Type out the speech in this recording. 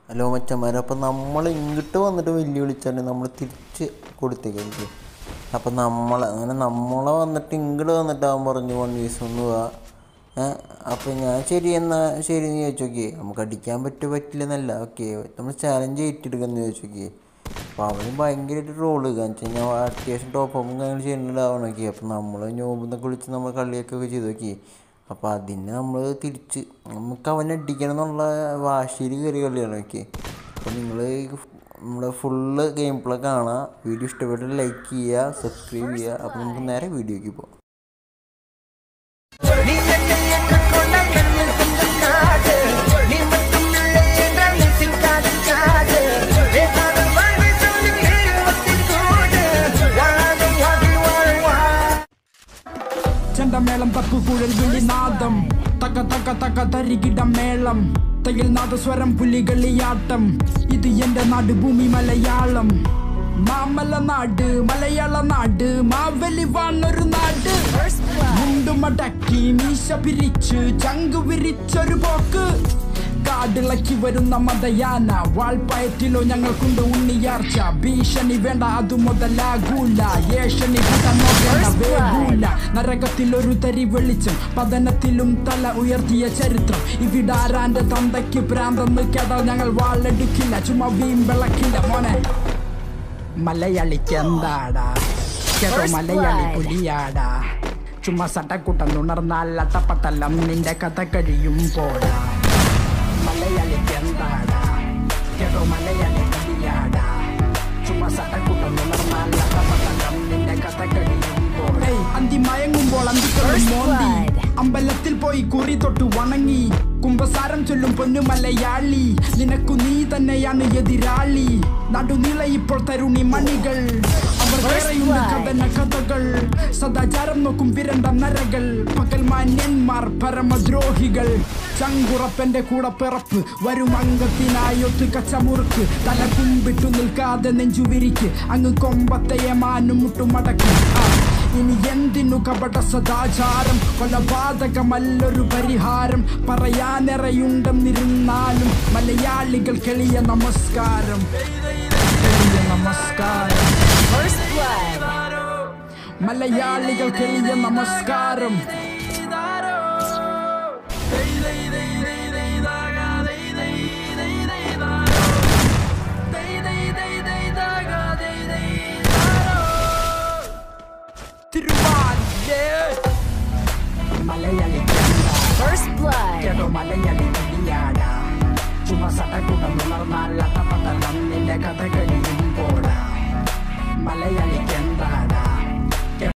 Hello മച്ചന്മാരെ അപ്പം നമ്മൾ ഇങ്ങോട്ട് വന്നിട്ട് വെല്ലുവിളിച്ചാൽ നമ്മൾ തിരിച്ച് കൊടുത്തേക്ക് അപ്പം നമ്മൾ അങ്ങനെ നമ്മളെ വന്നിട്ട് ഇങ്ങോട്ട് വന്നിട്ട് അവൻ പറഞ്ഞു വൺ വീസ് ഒന്ന് പോവാ ഏഹ് അപ്പം ഞാൻ ശരി എന്നാ ശരി എന്ന് ചോദിച്ചു നോക്കിയേ നമുക്ക് അടിക്കാൻ പറ്റുമോ പറ്റില്ലെന്നല്ല ഓക്കെ നമ്മൾ ചാലഞ്ച് ഏറ്റെടുക്കാമെന്ന് ചോദിച്ചു നോക്കിയേ അപ്പോൾ അവന് ഭയങ്കരമായിട്ട് റോള് കാരണം വെച്ച് കഴിഞ്ഞാൽ അത്യാവശ്യം ടോപ്പ് അപ്പും കാര്യങ്ങൾ ചെയ്യുന്നുണ്ടാവണമൊക്കെ അപ്പം നമ്മൾ നോമ്പെന്നൊക്കെ വിളിച്ച് നമ്മൾ കളിയൊക്കെ ചെയ്ത് നോക്കി അപ്പോൾ അതിനെ നമ്മൾ തിരിച്ച് നമുക്ക് അവനെ അടിക്കണം എന്നുള്ള വാശിയിൽ കയറി കളിയാണ് ഓക്കെ അപ്പോൾ നിങ്ങൾ നമ്മുടെ ഫുള്ള് ഗെയിം പ്ലേ കാണുക വീഡിയോ ഇഷ്ടപ്പെട്ട് ലൈക്ക് ചെയ്യുക സബ്സ്ക്രൈബ് ചെയ്യുക അപ്പോൾ നമുക്ക് നേരെ വീഡിയോയ്ക്ക് പോകാം நீ என்னை ஏற்றுக்கொண்ட கண்ணில் கொஞ்சம் காடு நீ மட்டும் இல்லை என்றால் நெஞ்சில் காதல் காடு ஏதாவது வாழ்வை சொல்லி இருபத்தி கூடு வாழும் வாழ்வில் வாழ்வா ചെണ്ടമേളം തപ്പുകുഴൽ വിളിനാദം തക തക തക തരികിട മേളം തയിൽ നാദസ്വരം പുലികളിയാട്ടം ഇത് എന്റെ നാട് ഭൂമി മലയാളം മാമല നാട് മലയാള നാട് മാവലി വാണൊരു നാട് മുണ്ടുമടക്കി മീശ പിരിച്ച് ചങ്ക് വിരിച്ചൊരു പോക്ക് കാടിളക്കി വരുന്ന മതയാന വാൾപ്പയറ്റിലോ ഞങ്ങൾക്കുണ്ട് ഉണ്ണിയാർച്ച ഭീഷണി വേണ്ട അതു മുതലാകൂല ഏഷണി കൂട്ടാൻ നോക്കേണ്ട വേഗൂല നരകത്തിൽ ഒരു തരി വെളിച്ചം പതനത്തിലും തല ഉയർത്തിയ ചരിത്രം ഇവിടാരാന്റെ തന്തയ്ക്ക് ഭ്രാന്തെന്ന് കേട്ടാൽ ഞങ്ങൾ വാളെടുക്കില്ല ചുമ്മാ വീമ്പിളക്കില്ല മോനെ മലയാളിക്ക് എന്താടാ കേട്ടോ മലയാളി പുലിയാടാ ചുമ്മാ സട്ടക്കുട്ടം ഉണർന്നാൽ അട്ടപ്പട്ടലം നിന്റെ കഥ കഴിയും പോടാ മലയാളിക്ക് എന്താടാ കേട്ടോ മലയാളി പുലിയാടാ ചുമ്മാ സട്ടക്കുട്ടം ഉണർന്നാൽ അട്ടപ്പട്ടലം നിന്റെ കഥ കഴിയും പോടാ അന്തി മയങ്ങുമ്പോൾ അന്തിക്കൊള്ളും മോന്തി അമ്പലത്തിൽ പോയി കുറി തൊട്ട് വണങ്ങി കുംഭസാരം ചൊല്ലും പൊന്നു മലയാളി നിനക്കു നീ തന്നെയാണ് എതിരാളി നടുനില ഇപ്പോൾ തരുണി മണികൾ അവർ വേറെയുണ്ട് കഥന കഥകൾ സദാചാരം നോക്കും വിരണ്ട നരകൾ പകൽ മാന്യന്മാർ പരമദ്രോഹികൾ ചങ്കുറപ്പന്റെ കൂടെ പിറപ്പ് വരും അംഗത്തിനായൊത്ത് കച്ചമുറുക്ക് തല കുമ്പിട്ടു നിൽക്കാതെ നെഞ്ചുവിരിക്ക് അങ്ങ് കൊമ്പത്തെ ഏമാനും മുട്ടുമടക്കി ആ ഇനി എന്തിനു കപട സദാചാരം കൊലപാതകമല്ലൊരു പരിഹാരം പറയാനിറയുണ്ടെന്നിരുന്നാലും മലയാളികൾ കെളിയ നമസ്കാരം കെളിയ നമസ്കാരം മലയാളികൾ കെളിയ നമസ്കാരം തിരുവാതിരേ മലയാളി First blood. കേട്ടോ മലയാളി കടിയാടാ ചുമ സടക്കുടം ഉണർന്നാൽ അട്ടപ്പട്ടലം നിന്റെ കഥ കഴിയും പോടാ മലയാളിക്ക് എന്താടാ